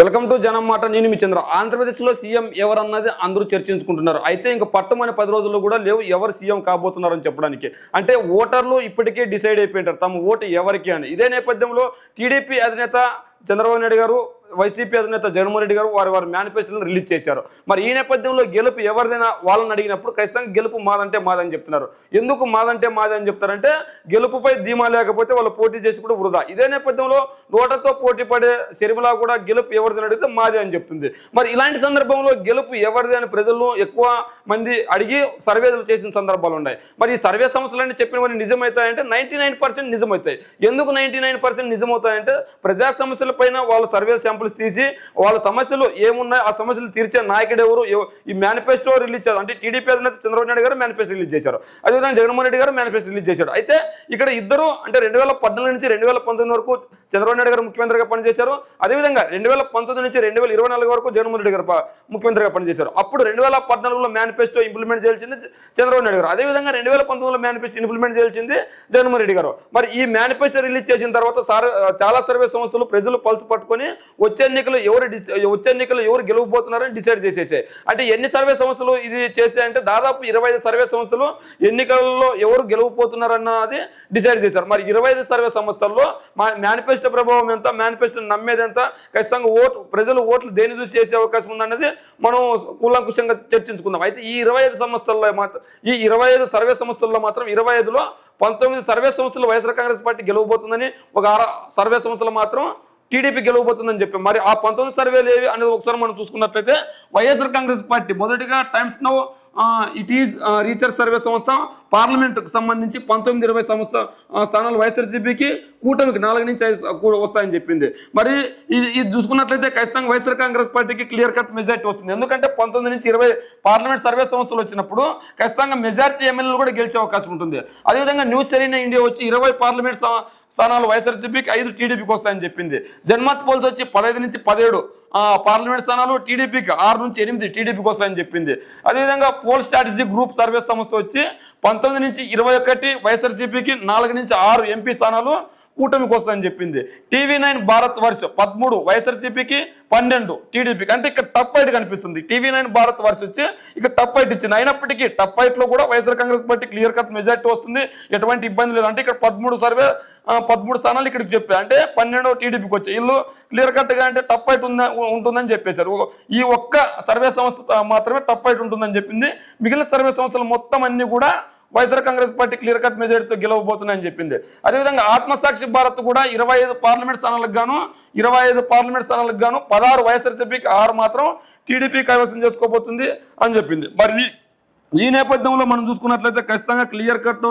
welcome to జనం మాట నేను మీ చంద్ర ఆంధ్రప్రదేశ్లో సీఎం ఎవరన్నది అందరూ చర్చించుకుంటున్నారు అయితే ఇంకా పట్టమని పది రోజుల్లో కూడా లేవు ఎవరు సీఎం కాబోతున్నారని చెప్పడానికి అంటే ఓటర్లు ఇప్పటికే డిసైడ్ అయిపోయింటారు తమ ఓటు ఎవరికి అని ఇదే నేపథ్యంలో టీడీపీ అధినేత చంద్రబాబు నాయుడు గారు వైసీపీ అధినేత జగన్మోహన్ రెడ్డి గారు వారి వారి మేనిఫెస్టోలను రిలీజ్ చేశారు మరి ఈ నేపథ్యంలో గెలుపు ఎవరిదైనా వాళ్ళని అడిగినప్పుడు ఖచ్చితంగా గెలుపు మాదంటే మాదని చెప్తున్నారు ఎందుకు మాదంటే మాది అని చెప్తారంటే గెలుపుపై ధీమా లేకపోతే వాళ్ళు పోటీ చేసి కూడా వృధా ఇదే నేపథ్యంలో నోటతో పోటీ పడే శర్మిలా కూడా గెలుపు ఎవరిదని అడిగితే మాది అని చెప్తుంది మరి ఇలాంటి సందర్భంలో గెలుపు ఎవరిది అని ప్రజలు ఎక్కువ మంది అడిగి సర్వేలు చేసిన సందర్భాలు ఉన్నాయి మరి ఈ సర్వే సమస్యలన్నీ చెప్పినవన్నీ నిజమవుతాయంటే నైంటీ నైన్ పర్సెంట్ నిజమవుతాయి ఎందుకు నైంటీ నైన్ పర్సెంట్ నిజమవుతాయంటే ప్రజా సమస్యలపైన వాళ్ళ సర్వే శాంపుల్స్ తీసి వాళ్ళ సమస్యలు ఏమున్నాయి ఆ సమస్యలు తీర్చే నాయకుడు ఎవరు ఎవ- ఈ మేనిఫెస్టో రిలీజ్ చేశారు అంటే టీడీపీ అధినేత చంద్రబాబు నాయుడు గారు మేనిఫెస్టో రిలీజ్ చేశారు అదేవిధంగా జగన్మోహన్ రెడ్డి గారు మేనిఫెస్టో రిలీజ్ చేశారు అయితే ఇక్కడ ఇద్దరు అంటే రెండు వేల పద్నాలుగు నుంచి రెండు వేల పంతొమ్మిది వరకు చంద్రబాబు నాయుడు గారు ముఖ్యమంత్రిగా పనిచేశారు అదేవిధంగా రెండు వేల పంతొమ్మిది నుంచి రెండు వేల ఇరవై నాలుగు వరకు జగన్మోహన్ రెడ్డి గారు ప- ముఖ్యమంత్రిగా పనిచేశారు అప్పుడు రెండు వేల పద్నాలుగులో మేనిఫెస్టో ఇంప్లిమెంట్ చేయాల్సింది చంద్రబాబు నాయుడు గారు అదేవిధంగా రెండు వేల పంతొమ్మిదిలో మేనిఫెస్టో ఇంప్లిమెంట్ చేయాల్సింది జగన్మోహన్ రెడ్డి గారు మరి ఈ మేనిఫెస్టో రిలీజ్ చేసిన తర్వాత సార్ చాలా సర్వే సంస్థలు ప్రజలు పల్స్ పట్టుకొని వచ్చే ఎన్నికలు ఎవరు డిస్- వచ్చే ఎన్నికలు ఎవరు గెలవబోతున్నారని డిసైడ్ చేసేసాయి అంటే ఎన్ని సర్వే సంస్థలు ఇది చేసాయంటే దాదాపు ఇరవై ఐదు సర్వే సంస్థలు ఎన్నికల్లో ఎవరు గెలవబోతున్నారన్నది డిసైడ్ చేశారు మరి ఇరవై ఐదు సర్వే సంస్థల్లో మా మేనిఫెస్టో ప్రభావం ఎంత మేనిఫెస్టో నమ్మేది ఎంత ఖచ్చితంగా ఓటు ప్రజలు ఓట్లు దేని చూసి చేసే అవకాశం ఉందన్నది మనం కూలంకుషంగా చర్చించుకుందాం అయితే ఈ ఇరవై ఐదు సంస్థల్లో మాత్రం ఈ ఇరవై ఐదు సర్వే సంస్థల్లో మాత్రం ఇరవై ఐదులో పంతొమ్మిది సర్వే సంస్థలు వైఎస్ఆర్ కాంగ్రెస్ పార్టీ గెలవబోతుందని ఒక ఆర సర్వే సంస్థలు మాత్రం టీడీపీ గెలవబోతుందని చెప్పి మరి ఆ పంతొమ్మిది సర్వేలు ఏవి అనేది ఒకసారి మనం చూసుకున్నట్లయితే వైఎస్ఆర్ కాంగ్రెస్ పార్టీ మొదటిగా Times Now it is research survey సంస్థ పార్లమెంటుకు సంబంధించి పంతొమ్మిది ఇరవై సంస్థ ఆ, స్థానాలు వైఎస్ఆర్సీపీకి కూటమికి నాలుగు నుంచి ఐదు కూ- వస్తాయని చెప్పింది మరి ఇది ఇది చూసుకున్నట్లయితే ఖచ్చితంగా వైఎస్ఆర్ కాంగ్రెస్ పార్టీకి క్లియర్ కట్ మెజార్టీ వస్తుంది ఎందుకంటే పంతొమ్మిది నుంచి ఇరవై పార్లమెంట్ సర్వే సంస్థలు వచ్చినప్పుడు ఖచ్చితంగా మెజార్టీ ఎమ్మెల్యేలు కూడా గెలిచే అవకాశం ఉంటుంది అదేవిధంగా న్యూస్ సెరీనా ఇండియా వచ్చి ఇరవై పార్లమెంట్ స్థా- స్థానాలు వైఎస్ఆర్సీపీకి ఐదు టీడీపీకి వస్తాయని చెప్పింది జన్మత్ పోల్స్ వచ్చి పదహైదు నుంచి పదిహేడు ఆ, పార్లమెంట్ స్థానాలు టీడీపీకి ఆరు నుంచి ఎనిమిది టీడీపీకి వస్తాయని చెప్పింది అదేవిధంగా పోల్ స్ట్రాటజీ గ్రూప్ సర్వే సంస్థ వచ్చి పంతొమ్మిది నుంచి ఇరవై ఒకటి వైఎస్ఆర్సీపీకి నాలుగు నుంచి ఆరు ఎంపీ స్థానాలు కూటమికి వస్తాయని చెప్పింది టీవీ నైన్ భారత్ వర్ష పదమూడు వైఎస్ఆర్సీపీకి పన్నెండు టీడీపీకి అంటే ఇక్కడ టఫ్ ఫైట్ కనిపిస్తుంది టీవీ నైన్ భారత్ వర్ష వచ్చి ఇక్కడ టఫ్ ఫైట్ ఇచ్చింది అయినప్పటికీ టఫ్ ఫైట్ లో కూడా YSR Congress party clear cut majority వస్తుంది ఎటువంటి ఇబ్బంది లేదు అంటే ఇక్కడ పదమూడు సర్వే ఆ, పదమూడు స్థానాలు ఇక్కడికి చెప్పారు అంటే పన్నెండు టీడీపీకి వచ్చాయి వీళ్ళు క్లియర్ కట్ గా అంటే టఫ్ ఫైట్ ఉందా ఉంటుందని చెప్పేశారు ఈ ఒక్క సర్వే సంస్థ మాత్రమే టఫ్ ఫైట్ ఉంటుందని చెప్పింది మిగిలిన సర్వే సంస్థలు మొత్తం అన్ని కూడా YSR Congress party clear cut మెజారిటీతో గెలవబోతున్నాయని చెప్పింది అదేవిధంగా ఆత్మసాక్షి భారత్ కూడా ఇరవై ఐదు పార్లమెంట్ స్థానాలకు గాను ఇరవై ఐదు పార్లమెంట్ స్థానాలకు గాను పదహారు వైఎస్ఆర్సీపీకి ఆరు మాత్రం టీడీపీ కైవసం చేసుకోబోతుంది అని చెప్పింది మరి ఈ- ఈ నేపథ్యంలో మనం చూసుకున్నట్లయితే ఖచ్చితంగా క్లియర్ కట్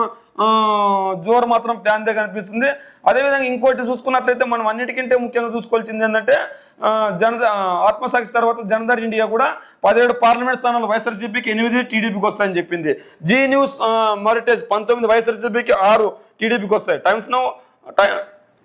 జోరు మాత్రం ప్లాన్ దే కనిపిస్తుంది అదేవిధంగా ఇంకోటి చూసుకున్నట్లయితే మనం అన్నిటికంటే ముఖ్యంగా చూసుకోవాల్సింది ఏంటంటే ఆ, జన ఆ, ఆత్మసాక్షి తర్వాత జనదర్ ఇండియా కూడా పదిహేడు పార్లమెంట్ స్థానాలు వైఎస్ఆర్సీపీకి ఎనిమిది టీడీపీకి వస్తాయని చెప్పింది జీ న్యూస్ ఆ, మారిటేజ్ పంతొమ్మిది వైఎస్ఆర్సీపీకి ఆరు టీడీపీకి వస్తాయి Times Now ti-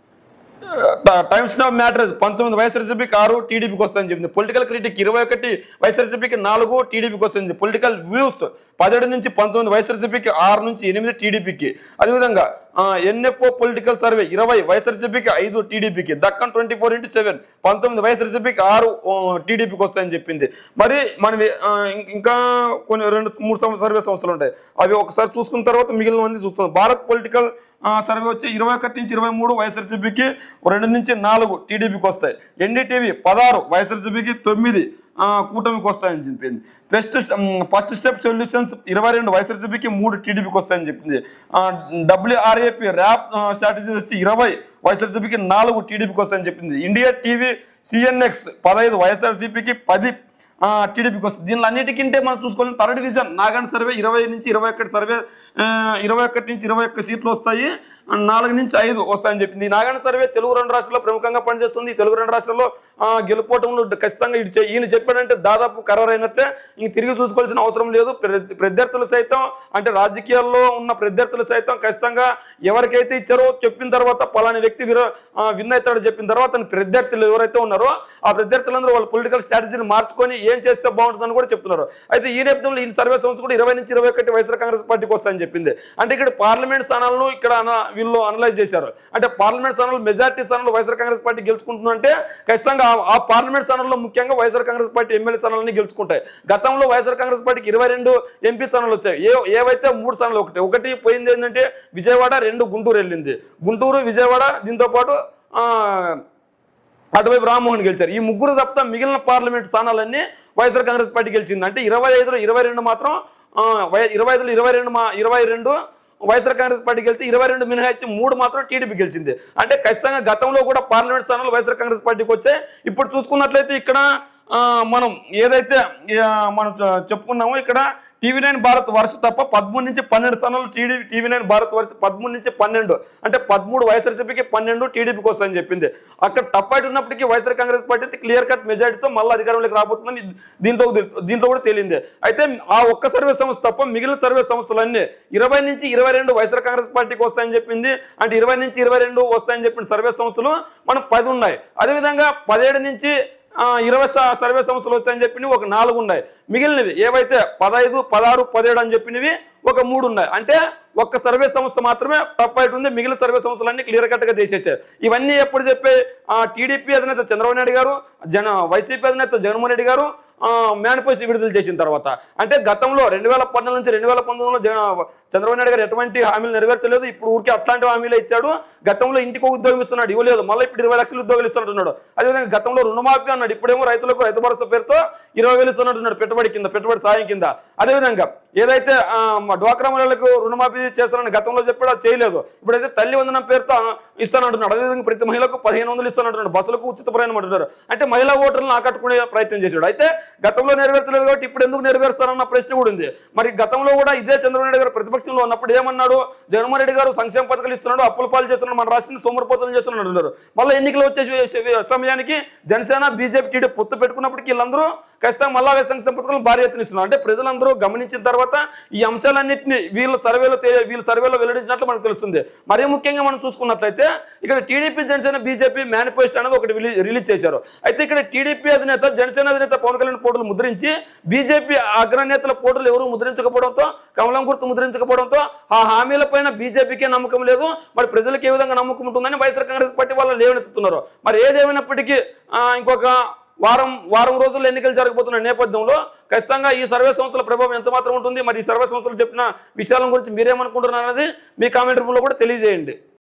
Times of Matters పంతొమ్మిది వైఎస్ఆర్సీపీకి ఆరు టీడీపీకి వస్తుందని చెప్పింది పొలిటికల్ క్రిటిక్ ఇరవై ఒకటి వైఎస్ఆర్సీపీకి నాలుగు టీడీపీకి వస్తుంది పొలిటికల్ వ్యూస్ పదిహేడు నుంచి పంతొమ్మిది వైఎస్ఆర్సీపీకి ఆరు నుంచి ఎనిమిది టీడీపీకి అదేవిధంగా ఎన్ఎఫ్ఓ పొలిటికల్ సర్వే ఇరవై వైఎస్ఆర్సీపీకి ఐదు టీడీపీకి Deccan twenty four into seven పంతొమ్మిది వైఎస్ఆర్సీపీకి ఆరు టీడీపీకి వస్తాయని చెప్పింది మరి మనం ఆ, ఇం- ఇంకా కొన్ని రెండు మూడు సంవత్సరాల సర్వే సంస్థలు ఉంటాయి అవి ఒకసారి చూసుకున్న తర్వాత మిగిలిన మంది చూస్తున్నాం భారత్ పొలిటికల్ ఆ, సర్వే వచ్చి ఇరవై ఒకటి నుంచి ఇరవై మూడు వైఎస్ఆర్సీపీకి రెండు నుంచి నాలుగు టీడీపీకి వస్తాయి ఎన్డీటీవీ పదహారు వైఎస్ఆర్సీపీకి తొమ్మిది ఆ, కూటమికి వస్తాయని చెప్పింది ఫస్ట్ ఫస్ట్ స్టెప్ సొల్యూషన్స్ ఇరవై రెండు వైఎస్ఆర్సీపీకి మూడు టీడీపీకి వస్తాయని చెప్పింది డబ్ల్యూఆర్ఏపీ ర్యాప్ స్ట్రాటజీ వచ్చి ఇరవై వైఎస్ఆర్సీపీకి నాలుగు టీడీపీకి వస్తాయని చెప్పింది ఇండియా టీవీ సిఎన్ఎక్స్ పదహైదు వైఎస్ఆర్సీపీకి పది ఆ, టీడీపీకి వస్తుంది దీనిలో అన్నిటికంటే మనం చూసుకోవాలి థర్డ్ డివిజన్ నాగాండ్ సర్వే ఇరవై నుంచి ఇరవై ఒకటి సర్వే ఆ, ఇరవై ఒకటి నుంచి ఇరవై ఒక్క సీట్లు వస్తాయి ఆ, నాలుగు నుంచి ఐదు వస్తాయని చెప్పింది ఈ నాగాండ్ సర్వే తెలుగు రెండు రాష్ట్రాల్లో ప్రముఖంగా పనిచేస్తుంది ఈ తెలుగు రెండు రాష్ట్రాల్లో ఆ, గెలుపోవటంలో ఖచ్చితంగా ఇటు చే- ఈయన చెప్పాడంటే దాదాపు ఖరారు అయినట్లే ఇంక తిరిగి చూసుకోవాల్సిన అవసరం లేదు ప్ర- ప్రత్యర్థులు సైతం అంటే రాజకీయాల్లో ఉన్న ప్రత్యర్థులు సైతం ఖచ్చితంగా ఎవరికైతే ఇచ్చారో చెప్పిన తర్వాత పలాని వ్యక్తి విర విన్ అవుతాడో చెప్పిన తర్వాత తన ప్రత్యర్థులు ఎవరైతే ఉన్నారో ఆ ప్రత్యర్థులందరూ వాళ్ళ పొలిటికల్ స్ట్రాటజీని మార్చుకొని ఏం చేస్తే బాగుంటుందని కూడా చెప్తున్నారు అయితే ఈ నేపథ్యంలో ఈ సర్వే సంస్థ కూడా ఇరవై నుంచి ఇరవై ఒకటి వైఎస్ఆర్ కాంగ్రెస్ పార్టీకి వస్తాయని చెప్పింది అంటే ఇక్కడ పార్లమెంట్ స్థానాలను ఇక్కడ అన- వీళ్ళు అనలైజ్ చేశారు అంటే పార్లమెంట్ స్థానాలు మెజార్టీ స్థానాలు వైఎస్ఆర్ కాంగ్రెస్ పార్టీ గెలుచుకుంటుందంటే ఖచ్చితంగా ఆ- ఆ పార్లమెంట్ స్థానాల్లో ముఖ్యంగా వైఎస్ఆర్ కాంగ్రెస్ పార్టీ ఎమ్మెల్యే స్థానాలని గెలుచుకుంటాయి గతంలో వైఎస్ఆర్ కాంగ్రెస్ పార్టీకి ఇరవై రెండు ఎంపీ స్థానాలు వచ్చాయి ఏ ఏవైతే మూడు స్థానాలు ఒకటి ఒకటి పోయింది ఏంటంటే విజయవాడ రెండు గుంటూరు వెళ్ళింది గుంటూరు విజయవాడ దీంతో పాటు ఆ, అటువైపు రామ్మోహన్ గెలిచారు ఈ ముగ్గురు తప్ప మిగిలిన పార్లమెంట్ స్థానాలన్నీ వైఎస్ఆర్ కాంగ్రెస్ పార్టీ గెలిచింది అంటే ఇరవై ఐదులో ఇరవై రెండు మాత్రం ఆ, వై- ఇరవై ఐదులో ఇరవై రెండు మా ఇరవై రెండు వైఎస్ఆర్ కాంగ్రెస్ పార్టీ గెలిచి ఇరవై రెండు మినహాయించి మూడు మాత్రం టీడీపీ గెలిచింది అంటే ఖచ్చితంగా గతంలో కూడా పార్లమెంట్ స్థానాలు వైఎస్ఆర్ కాంగ్రెస్ పార్టీకి వచ్చాయి ఇప్పుడు చూసుకున్నట్లయితే ఇక్కడ ఆ, మనం ఏదైతే ఆ, మనం చె- చెప్పుకున్నామో ఇక్కడ టీవీ నైన్ భారత్ వరుస తప్ప పదమూడు నుంచి పన్నెండు స్థానాలు టీడీ టీవీ నైన్ భారత్ వరుస పదమూడు నుంచి పన్నెండు అంటే పదమూడు వైఎస్ఆర్సీపీకి పన్నెండు టీడీపీకి వస్తాయని చెప్పింది అక్కడ టఫ్ ఉన్నప్పటికీ YSR Congress party clear cut మెజారిటీతో మళ్ళీ అధికారంలోకి రాబోతుందని దీంట్లో దీంట్లో కూడా తేలింది అయితే ఆ ఒక్క సర్వే సంస్థ తప్ప మిగిలిన సర్వే సంస్థలన్నీ ఇరవై నుంచి ఇరవై రెండు వైఎస్ఆర్ కాంగ్రెస్ పార్టీకి వస్తాయని చెప్పింది అంటే ఇరవై నుంచి ఇరవై రెండు వస్తాయని చెప్పిన సర్వే సంస్థలు మనం పది ఉన్నాయి అదేవిధంగా పదిహేడు నుంచి ఆ, ఇరవై స- సర్వే సంస్థలు వస్తాయని చెప్పినవి ఒక నాలుగు ఉన్నాయి మిగిలినవి ఏవైతే పదహైదు పదహారు పదిహేడు అని చెప్పినవి ఒక మూడు ఉన్నాయి అంటే ఒక్క సర్వే సంస్థ మాత్రమే టప్ అయిట్ ఉంది మిగిలిన సర్వే సంస్థలన్నీ క్లియర్ కట్ గా చేసేసారు ఇవన్నీ ఎప్పుడు చెప్పే టీడీపీ అధినేత చంద్రబాబు నాయుడు గారు జన వైసీపీ అధినేత జగన్మోహన్ రెడ్డి గారు మేనిఫెస్టో విడుదల చేసిన తర్వాత అంటే గతంలో రెండు వేల పద్నాలుగు నుంచి రెండు వేల పంతొమ్మిదిలో జగన్ చంద్రబాబు నాయుడు గారు ఎటువంటి హామీలు నెరవేర్చలేదు ఇప్పుడు ఊరికి అట్లాంటి హామీలు ఇచ్చాడు గతంలో ఇంటికి ఒక ఉద్యోగం ఇస్తున్నాడు ఇవ్వలేదు మళ్ళీ ఇప్పుడు ఇరవై లక్షల ఉద్యోగాలు ఇస్తున్నట్టున్నాడు అదేవిధంగా గతంలో రుణమాఫీ అన్నాడు ఇప్పుడేమో రైతులకు రైతు భరోసా పేరుతో ఇరవై వేలు ఇస్తున్నట్టున్నాడు పెట్టుబడి కింద పెట్టుబడి సాయం కింద అదేవిధంగా ఏదైతే ఆ, మా డ్వాక్రా మహిళలకు రుణమాఫీ చేస్తానని గతంలో చెప్పాడు అది చేయలేదు ఇప్పుడైతే తల్లి వందనం పేరుతో ఇస్తానంటున్నాడు అదేవిధంగా ప్రతి మహిళకు పదిహేను వందలు ఇస్తానంటున్నాడు బస్సులకు ఉచిత ప్రయాణం అంటున్నారు అంటే మహిళా ఓటర్లను ఆకట్టుకునే ప్రయత్నం చేశాడు అయితే గతంలో నెరవేర్చలేదు కాబట్టి ఇప్పుడు ఎందుకు నెరవేరుస్తారన్న ప్రశ్న కూడా ఉంది మరి గతంలో కూడా ఇదే చంద్రబాబు నాయుడు గారు ప్రతిపక్షంలో ఉన్నప్పుడు ఏమన్నాడు జగన్మోహన్ రెడ్డి గారు సంక్షేమ పథకాలు ఇస్తున్నాడు అప్పుల పాలు చేస్తున్నాడు మన రాష్ట్రాన్ని సోమరిపోతలు చేస్తున్నాడు అంటున్నారు మళ్ళీ ఎన్నికలు వచ్చే సమయానికి జనసేన బీజేపీ టీడీ పొత్తు పెట్టుకున్నప్పటికీ వీళ్ళందరూ ఖచ్చితంగా మళ్ళా అవే సంక్షేమ పథకాలు భారీ ఎత్తున ఇస్తున్నారు అంటే ప్రజలందరూ గమనించిన తర్వాత ఈ అంశాలన్నింటినీ వీళ్ళ సర్వేలో తె- వీళ్ళ సర్వేలో వెల్లడించినట్లు మనకు తెలుస్తుంది మరీ ముఖ్యంగా మనం చూసుకున్నట్లయితే ఇక్కడ టీడీపీ జనసేన బీజేపీ మేనిఫెస్టో అనేది ఒకటి రిలీ- రిలీజ్ చేశారు అయితే ఇక్కడ టీడీపీ అధినేత జనసేన అధినేత పవన్ కళ్యాణ్ ఫోటోలు ముద్రించి బీజేపీ అగ్రనేతల ఫోటోలు ఎవరు ముద్రించకపోవడంతో కమలం గుర్తు ముద్రించకపోవడంతో ఆ హామీలపైన బీజేపీకే నమ్మకం లేదు మరి ప్రజలకు ఏ విధంగా నమ్మకం ఉంటుందని వైఎస్ఆర్ కాంగ్రెస్ పార్టీ వాళ్ళు లేవనెత్తుతున్నారు మరి ఏదేమైనప్పటికీ ఆ, ఇంకొక వారం వారం రోజుల్లో ఎన్నికలు జరగబోతున్న నేపథ్యంలో ఖచ్చితంగా ఈ సర్వే సంస్థల ప్రభావం ఎంత మాత్రం ఉంటుంది మరి ఈ సర్వే సంస్థలు చెప్పిన విషయాల గురించి మీరేమనుకుంటున్నారు అనేది మీ కామెంట్ రూపంలో కూడా తెలియజేయండి